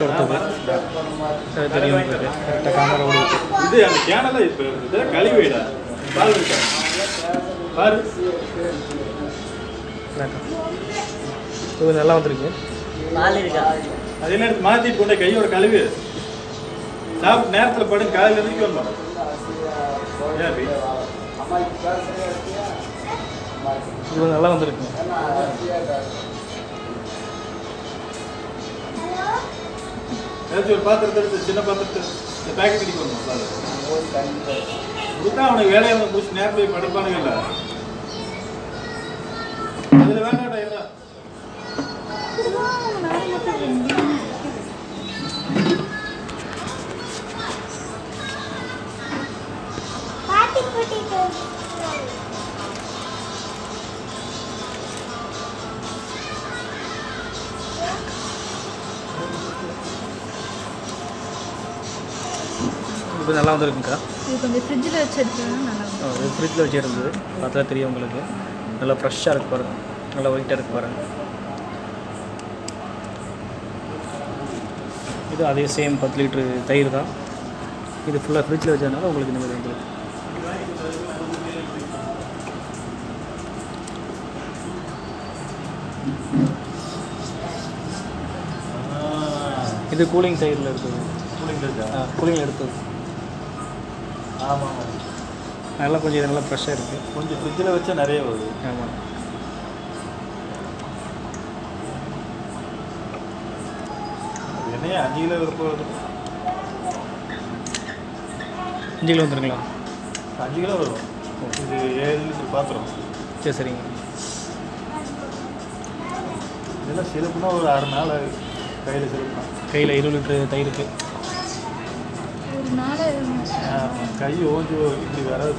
எடுத்தது அது தெரியும் உங்களுக்கு கரெக்டாக கேமரா ஓடிட்டு இது அந்த கேனல இப்போ இது கழிவுடா பால் இருக்கா பாரு இது நல்லா வந்திருக்கு பால் இருக்கா அது என்ன எடுத்து மாற்றிட்டு கொண்டே கையோட கழுவி சாப்பிட்டு நேரத்தில் படுங்க காலையில் எதுக்கு வரணும் ஏன் அப்படி? இது நல்லா வந்திருக்கு ஏதாச்சும் ஒரு பாத்திரத்தை எடுத்து சின்ன பாத்திரத்தை இந்த பேக்கெட் அடிக்க வரணும் பால் கொடுத்தா அவனுக்கு வேலையை அவனை முடிச்சு நேரத்தில் போய் படிப்பானுங்க இல்லை அதில் வேண்டாம்டா எல்லாம் பாட்டி கூட்டிட்டு இது நல்லா வந்திருக்குங்கக்கா இது கொஞ்சம் ஃப்ரிட்ஜில் வச்சு எடுத்தோம்னா நல்லா இருக்கும் இது ஃப்ரிட்ஜில் வச்சு இருந்தது பார்த்தா தெரியும் உங்களுக்கு நல்லா ஃப்ரெஷ்ஷாக இருக்கு பாருங்க நல்லா ஒயிட்டாக இருக்கு பாருங்க இது அதே சேம் பத்து லிட்ரு தயிர் தான் இது ஃபுல்லாக ஃப்ரிட்ஜில் வச்சதுனால உங்களுக்கு இந்த மாதிரி வந்துருக்கு இது கூலிங் தயிரில் இருக்குது கூலிங் இருக்கா கூலிங்கில் எடுத்தது ஆமாம் நல்லா கொஞ்சம் இது நல்லா ஃப்ரெஷ்ஷாக இருக்குது கொஞ்சம் ஃப்ரிட்ஜில் வச்சா நிறைய வருது ஆமாம் அது என்னையா அஞ்சு கிலோ விருப்பம் வருது அஞ்சு கிலோ வந்துருங்களா அஞ்சு கிலோ வரும் இது ஏழு லிட்டர் பாத்திரம் சரி சரிங்க இதெல்லாம் சிறப்புனா ஒரு அரை நாள் கையில் சிறப்புனா கையில் இருபது லிட்டரு தயிருக்கு ஒரு நாள் கை ஓஞ்சு இப்படி வராது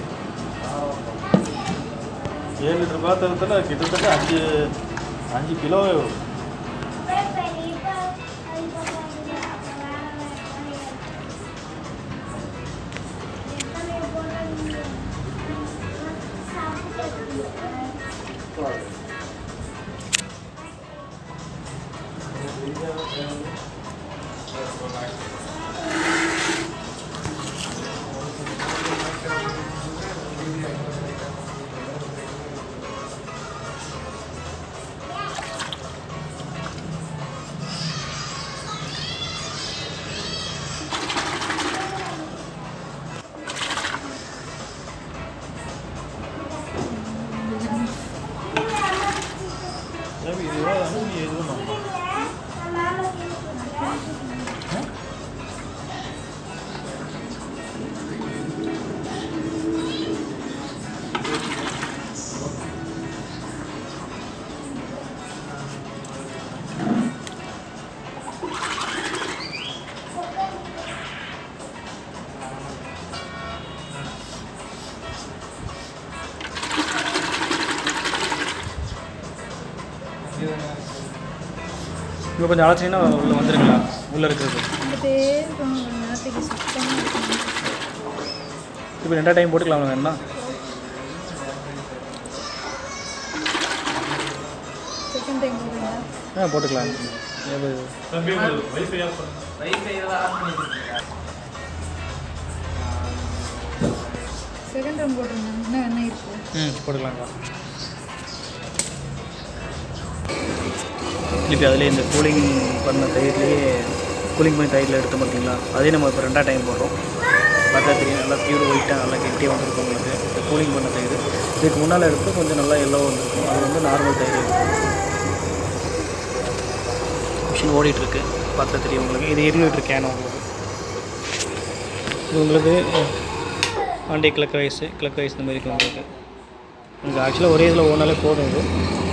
ஏழு லிட்டர் பாத்திரத்தில் கிட்டத்தட்ட அஞ்சு அஞ்சு கிலோ வரும் பெரியப்பா சாமி, இது எவ்வளோ வந்து நீ எதுவும் நம்ப இப்போ கொஞ்சம் அழைச்சிங்கன்னா உள்ளே வந்துருங்களா உள்ளே இருக்கிறது இந்த பேர் கொஞ்சம் நேரத்துக்கு சுத்தமாக இருக்கணும் இப்போ ரெண்டா டைம் போட்டுக்கலாம் வேணா செகண்ட் டைம் போடுறீங்களா ஆ போட்டுக்கலாம் அது தம்பி வைஃபை ஆஃப் பண்ணு செகண்ட் டைம் போடுறேங்க இன்னும் என்ன இருக்குது ம் போட்டுக்கலாங்களா இப்போ அதிலே இந்த கூலிங் பண்ண தயிர்லேயே கூலிங் பண்ணி தயிரில் எடுத்து பார்த்தீங்களா அதே நம்ம இப்போ ரெண்டா டைம் போடுறோம் பார்த்தா தெரியும் நல்லா பியூர் ஒயிட்டாக நல்லா கெட்டியாக வந்திருக்கும் உங்களுக்கு இந்த கூலிங் பண்ண தயிர் இதுக்கு முன்னால் எடுத்து கொஞ்சம் நல்லா எல்லோ வந்திருக்கும் அது வந்து நார்மல் தயிர் மிஷின் ஓடிட்டுருக்கு பார்த்தா தெரியும் உங்களுக்கு இது இருபது லிட்டர் கேன் உங்களுக்கு இது உங்களுக்கு ஆண்டி கிழக்கு ரைஸு கிழக்கு ரைஸ் இந்த மாதிரி இருக்கும் உங்களுக்கு உங்களுக்கு ஆக்சுவலாக ஒரே இதில் ஓனாலே போதும் இது